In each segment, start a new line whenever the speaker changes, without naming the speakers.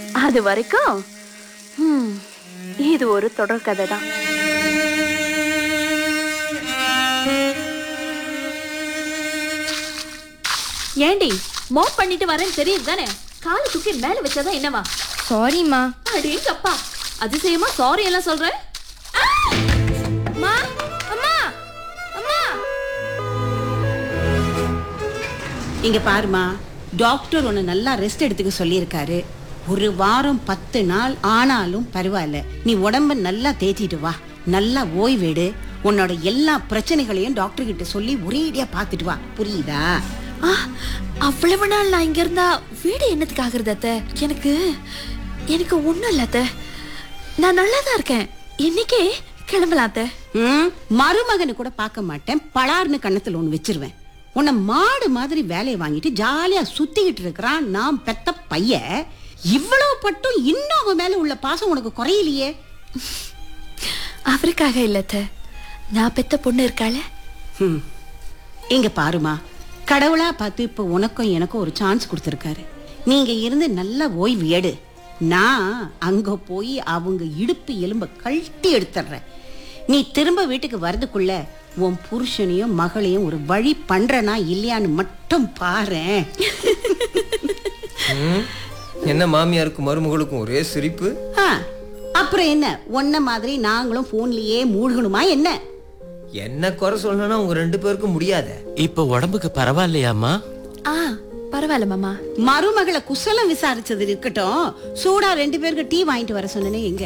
அது வரைக்கும் ஹம், இது ஒரு தொடர் கதை தான்
ஏண்டி மோப் பண்ணிட்டு வரேன்னு தெரியுது தானே காலை தூக்கி மேல வச்சாதான் என்னவா
சாரிம்மா
அடேங்கப்பா அதிசயமா சாரி எல்லாம் சொல்ற
அம்மா அம்மா அம்மா
இங்க பாருமா டாக்டர் உன்னை நல்லா ரெஸ்ட் எடுத்துக்க சொல்லியிருக்காரு ஒரு வாரம் பத்து நாள் ஆனாலும் பரவாயில்ல நீ உடம்ப நல்லா தேத்திட்டு வா நல்லா ஓய்வெடு உன்னோட எல்லா பிரச்சனைகளையும் டாக்டர் கிட்ட சொல்லி ஒரேடியா பார்த்துட்டு வா புரியுதா
ஆ, அவ்வளவு நாள் நான் இங்க இருந்தா வீடு என்னத்துக்கு ஆகுறது அத்தை எனக்கு எனக்கு ஒண்ணும் இல்ல அத்தை நான் நல்லா தான் இருக்கேன் இன்னைக்கே கிளம்பலாம் அத்தை
ம் மருமகனை கூட பார்க்க மாட்டேன் பலார்னு கண்ணத்துல ஒண்ணு வச்சிருவேன் உன்னை மாடு மாதிரி வேலையை வாங்கிட்டு ஜாலியா சுத்திக்கிட்டு இருக்கிறான் நான் பெத்த பையன் இவ்வளவு பட்டும் இன்னும் அவன் மேல உள்ள பாசம் உனக்கு குறையலையே
அவருக்காக இல்ல அத்தை நான் பெத்த பொண்ணு இருக்காள
ஹம். இங்க பாருமா கடவுளா பார்த்து இப்ப உனக்கும் எனக்கும் ஒரு சான்ஸ் கொடுத்துருக்காரு நீங்க இருந்து நல்லா ஓய்வு எடு நான் அங்க போய் அவங்க இடுப்பு எலும்ப கழட்டி எடுத்துடுறேன் நீ திரும்ப வீட்டுக்கு வரதுக்குள்ள உன் புருஷனையும் மகளையும் ஒரு வழி பண்றனா இல்லையான்னு மட்டும் பாரேன்
ம், என்ன மாமியாருக்கும் மருமகளுக்கும் ஒரே சிரிப்பு
ஆ, அப்புறம் என்ன உன்ன மாதிரி நாங்களும் போன்லயே மூழ்கணுமா என்ன
என்ன குறை சொல்லணும்னா உங்க ரெண்டு பேருக்கும் முடியாத
இப்ப உடம்புக்கு பரவாயில்லையாம்மா
ஆ பரவாயில்ல மாமா
மருமகளை குசலம் விசாரிச்சது இருக்கட்டும் சூடா ரெண்டு பேருக்கு டீ வாங்கிட்டு வர சொன்னனே எங்க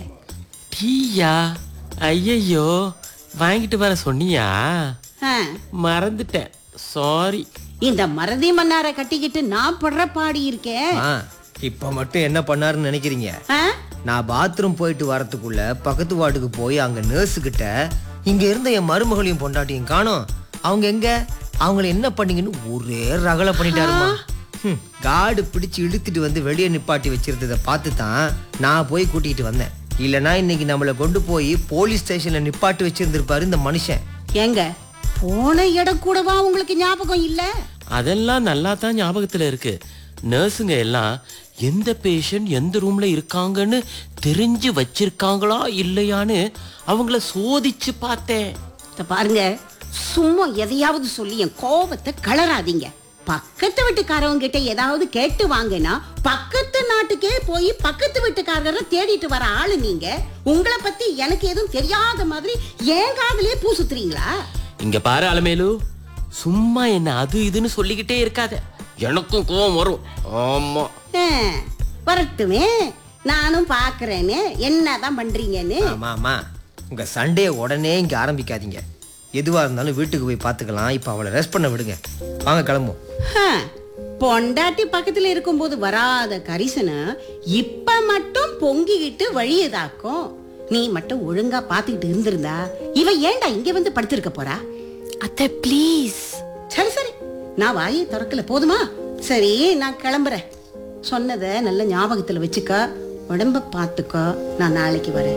டீயா ஐயையோ வாங்கிட்டு வர சொன்னியா
ஆ,
மறந்துட்டேன் சாரி
இந்த மறதி மன்னார கட்டிக்கிட்டு நான் படுற பாடி இருக்கேன்
ஆ, இப்ப மட்டும் என்ன பண்ணாருன்னு நினைக்கிறீங்க
ஆ?
நான் பாத்ரூம் போயிட்டு வரதுக்குள்ள பக்கத்து வார்டுக்கு போய் அங்க நர்ஸு கிட்ட இங்க இருந்த என் மருமகளையும் பொண்டாட்டியும் காணோம் அவங்க எங்க அவங்கள என்ன பண்ணீங்கன்னு ஒரே ரகலை பண்ணிட்டாருமா ஹம், காடு பிடிச்சு இழுத்துட்டு வந்து வெளியே நிப்பாட்டி வச்சிருந்ததை பார்த்து தான் நான் போய் கூட்டிகிட்டு வந்தேன் இல்லைன்னா இன்னைக்கு நம்மளை கொண்டு போய் போலீஸ் ஸ்டேஷன்ல நிப்பாட்டி வச்சிருந்திருப்பாரு இந்த மனுஷன்
ஏங்க போன இடம் கூடவா உங்களுக்கு ஞாபகம் இல்ல
அதெல்லாம் நல்லா தான் ஞாபகத்துல இருக்கு நர்ஸுங்க எல்லாம் எந்த பேஷண்ட் எந்த ரூம்ல இருக்காங்கன்னு தெரிஞ்சு வச்சிருக்காங்களா இல்லையான்னு அவங்கள சோதிச்சு பார்த்தேன்
இத பாருங்க சும்மா எதையாவது சொல்லி என் கோபத்தை கலராதீங்க பக்கத்து வீட்டுக்காரவங்க கிட்ட ஏதாவது கேட்டு வாங்கினா பக்கத்து நாட்டுக்கே போய் பக்கத்து வீட்டுக்காரரை தேடிட்டு வர ஆளு நீங்க உங்களை பத்தி எனக்கு எதுவும் தெரியாத மாதிரி ஏன் காதுலயே பூ சுத்துறீங்களா
இங்க பாரு அலமேலு சும்மா என்ன அது இதுன்னு சொல்லிக்கிட்டே இருக்காத எனக்கும் கோவம் வரும் ஆமா
ஆ, வரட்டுமே நானும் பாக்குறேன்னு என்னதான் பண்றீங்கன்னு
ஆமா ஆமா உங்க சண்டையை உடனே இங்க ஆரம்பிக்காதீங்க எதுவா இருந்தாலும் வீட்டுக்கு போய் பார்த்துக்கலாம் இப்போ அவளை ரெஸ்ட் பண்ண விடுங்க வாங்க கிளம்புவோம்
ஹ, பொண்டாட்டி பக்கத்துல இருக்கும்போது வராத கரிசனை இப்ப மட்டும் பொங்கிக்கிட்டு வழியதாக்கும் நீ மட்டும் ஒழுங்கா பாத்துக்கிட்டு இருந்திருந்தா இவ ஏன்டா இங்க வந்து படுத்திருக்க போறா
அத்தை ப்ளீஸ்
சரி சரி நான் வாயை திறக்கல போதுமா சரி நான் கிளம்புறேன் சொன்னதை நல்ல ஞாபகத்துல வச்சுக்க உடம்ப பாத்துக்கோ நான் நாளைக்கு வரேன்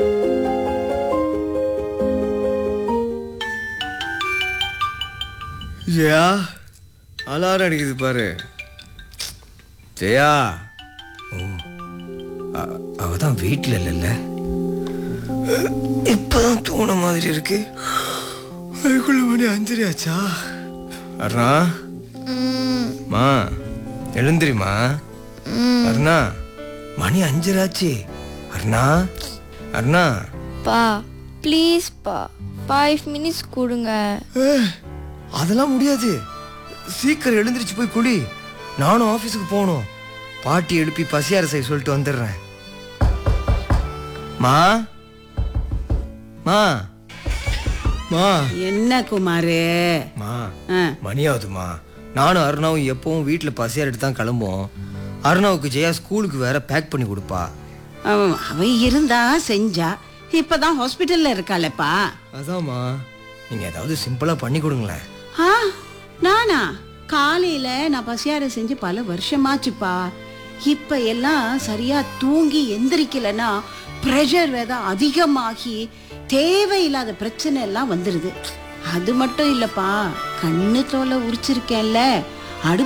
ஜெயா அலாரம் அடிக்குது பாரு ஜெயா ஓ அ- அவ தான் வீட்டில் இல்லைல்ல இப்பதான் தூண மாதிரி இருக்கு அதுக்குள்ள மணி அஞ்சரை ஆச்சா அருணா மா எழுந்திரிமா அருணா மணி அஞ்சரை ஆச்சு அருணா அருணா
பா ப்ளீஸ் பா ஃபைவ் மினிட்ஸ் கொடுங்க
ஏய், அதெல்லாம் முடியாது சீக்கிரம் எழுந்திருச்சு போய் குளி நானும் ஆபீஸுக்கு போகணும் பாட்டி எழுப்பி பசியார செய்ய சொல்லிட்டு வந்துடுறேன் மா மா மா
என்ன குமாரு
மா
ஆ,
மணியாவதுமா நானும் அருணாவும் எப்பவும் வீட்டில் பசியார் எடுத்து தான் கிளம்புவோம் அருணாவுக்கு ஜெயா ஸ்கூலுக்கு வேற பேக் பண்ணி கொடுப்பா
அவ அவ இருந்தா செஞ்சா இப்பதான் ஹாஸ்பிட்டல்ல இருக்காளப்பா
அதாம்மா நீங்கள் ஏதாவது சிம்பிளாக பண்ணி கொடுங்களேன்
ஆ நானா காலையில நான் பசியார செஞ்சு பல வருஷமாச்சுப்பா இப்ப எல்லாம் சரியா தூங்கி எந்திரிக்கலன்னா ப்ரெஷர் வேத அதிகமாகி தேவையில்லாத பிரச்சனை எல்லாம் வந்துருது அது மட்டும் இல்லப்பா கண்ணு தோலை உரிச்சிருக்கேன்ல அடுப்பு